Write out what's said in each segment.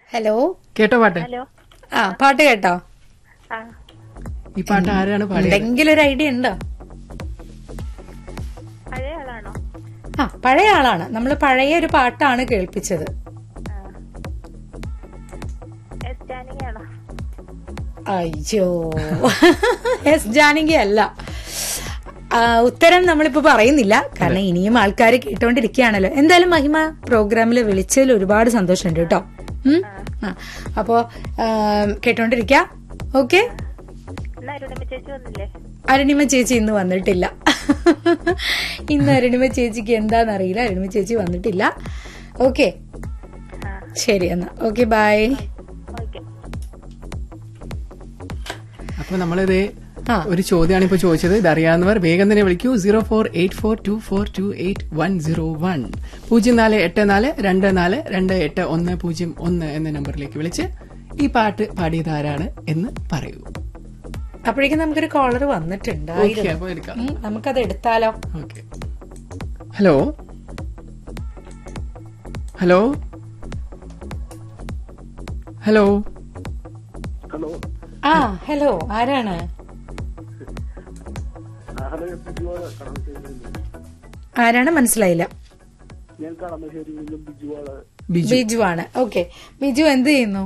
Hello കേട്ടോ പാട്ട് hello ആ പാട്ട് കേട്ടോ ആ ഈ പാട്ട് ആരാണ് പാടിയത് എന്തെങ്കിലും ഒരു ഐഡിയ ഉണ്ടോ പഴയ ആളാണോ ആ പഴയ ആളാണ് നമ്മൾ പഴയ ഒരു പാട്ടാണ് കേൾപ്പിച്ചത് ആ എസ് ജാനകി ആണോ അയ്യോ എസ് ജാനകി അല്ല ആ, ഉത്തരം നമ്മളിപ്പോ പറയുന്നില്ല കാരണം ഇനിയും ആൾക്കാർ കേട്ടോണ്ടിരിക്കുകയാണല്ലോ എന്തായാലും മഹിമ പ്രോഗ്രാമിൽ വിളിച്ചതിൽ ഒരുപാട് സന്തോഷമുണ്ട് കേട്ടോ ഉം? ആ, അപ്പോ ആ, കേട്ടോണ്ടിരിക്ക ഓക്കെ എന്നാ അരുണിമ ചേച്ചി വന്നില്ലേ അരുണിമ ചേച്ചി ഇന്ന് വന്നിട്ടില്ല ഇന്ന് അരുണിമ ചേച്ചിക്ക് എന്താണെന്നറിയില്ല അരുണിമ ചേച്ചി വന്നിട്ടില്ല ഓക്കെ ആ ശരി എന്നാ ഓക്കെ ബൈ ഓക്കെ അപ്പൊ നമ്മളിത് ആ ഒരു ചോദ്യമാണ് ഇപ്പൊ ചോദിച്ചത് ഇതറിയാവുന്നവർ വേഗം തന്നെ വിളിക്കൂ zero four eight four two four two eight one zero one പൂജ്യം നാല് എട്ട് നാല് രണ്ട് നാല് രണ്ട് എട്ട് ഒന്ന് പൂജ്യം ഒന്ന് എന്ന നമ്പറിലേക്ക് വിളിച്ച് ഈ പാട്ട് പാടിയത് ആരാണ് എന്ന് പറയൂ അപ്പോഴേക്കും നമുക്കൊരു കോളർ ഓക്കെ വന്നിട്ടുണ്ടായിരുന്നു അപ്പൊ എടുക്കാം ഉം, നമുക്കത് എടുത്താലോ okay hello hello hello hello ആ ഹലോ ആരാണ് ആ, ഹലോ ഞാൻ ബിജുവാണ് കളമശ്ശേരിയിൽ നിന്ന്. ആരാണ് മനസ്സിലായില്ല ഞാൻ കളമശ്ശേരിയിൽ നിന്നും ബിജുവാണ് ബിജു ബിജു ആണ് ഓക്കെ ബിജു എന്ത് ചെയ്യുന്നു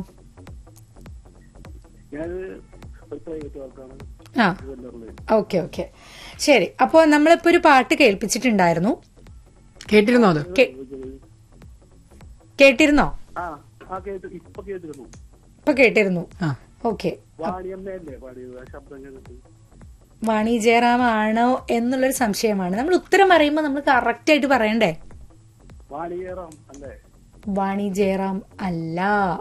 ഞാൻ ഒരു പ്രൈവറ്റ് വർക്കാണ് ആ വെല്ലറില് ഓക്കെ ഓക്കെ ശരി അപ്പോ നമ്മളിപ്പോ ഒരു പാട്ട് കേൾപ്പിച്ചിട്ടുണ്ടായിരുന്നു കേട്ടിരുന്നോ അത് കേ- കേട്ടിരുന്നോ ആ ആ കേട്ട് ഇപ്പൊ കേട്ടിരുന്നു ഇപ്പൊ കേട്ടിരുന്നു ആ ഓക്കെ വാണിയമ്മയല്ലേ പാടിയത് ആ ശബ്ദം കേട്ടിട്ട് വാണി ജയറാം ആണോ എന്നുള്ളൊരു സംശയമാണ് നമ്മൾ ഉത്തരം പറയുമ്പോൾ നമ്മൾ കറക്റ്റ് ആയിട്ട് പറയണ്ടേ വാണിയേറാം അല്ലേ വാണി ജയറാം അല്ല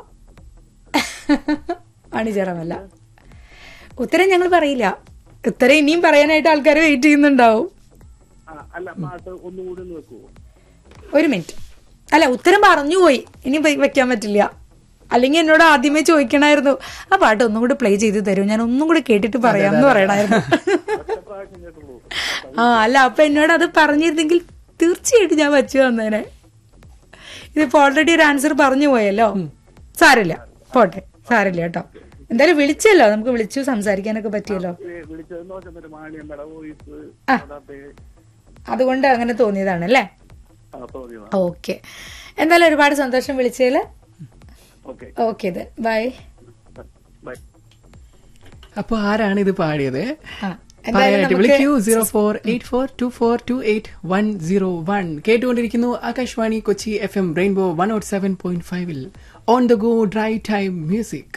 വാണി ജയറാം അല്ല ഉത്തരം ഞങ്ങൾ പറയില്ല ഉത്തരം ഇനിയും പറയാനായിട്ട് ആൾക്കാർ വെയിറ്റ് ചെയ്യുന്നുണ്ടാവും ആ അല്ല പാട്ട് ഒന്നും കൂടി ഒന്ന് വെക്കുവോ ഒരു മിനിറ്റ് അല്ല ഉത്തരം പറഞ്ഞു പോയി ഇനി വെ- വെക്കാൻ പറ്റില്ല അല്ലെങ്കിൽ എന്നോട് ആദ്യമേ ചോദിക്കണമായിരുന്നു ആ പാട്ട് ഒന്നും കൂടി പ്ലേ ചെയ്ത് തരും ഞാൻ ഒന്നും കൂടി കേട്ടിട്ട് പറയാമെന്ന് പറയണമായിരുന്നു ഒറ്റ പ്രാവശ്യം കേട്ടുള്ളൂ ആ അല്ല അപ്പൊ എന്നോട് അത് പറഞ്ഞിരുന്നെങ്കിൽ തീർച്ചയായിട്ടും ഞാൻ വച്ചു തന്നേനെ ഇതിപ്പോ ഓൾറെഡി ഒരു ആൻസർ പറഞ്ഞു പോയല്ലോ സാരില്ല പോട്ടെ സാരില്ല കേട്ടോ എന്തായാലും വിളിച്ചല്ലോ നമുക്ക് വിളിച്ചു സംസാരിക്കാനൊക്കെ പറ്റിയല്ലോ വി- വിളിച്ചത് നോക്കുന്നത് വാണിയമ്മയുടെ വോയിസ് ആ. അതാത്തെ അതുകൊണ്ട് അങ്ങനെ തോന്നിയതാണ് അല്ലേ ആ തോന്നിയതാ ഓക്കെ എന്തായാലും ഒരുപാട് സന്തോഷം വിളിച്ചതിൽ ഓക്കെ ഓക്കെ ഇത് ബൈ ബൈ അപ്പൊ ആരാണ് ഇത് പാടിയത് ആ എന്തായാലും പറയാനായിട്ട് നമുക്ക് വിളിക്കൂ zero four eight four two four two eight one zero one കേട്ടുകൊണ്ടിരിക്കുന്നു Akashvani Kochi F M rainbow one ought seven point ഫൈവിൽ on the go drive time music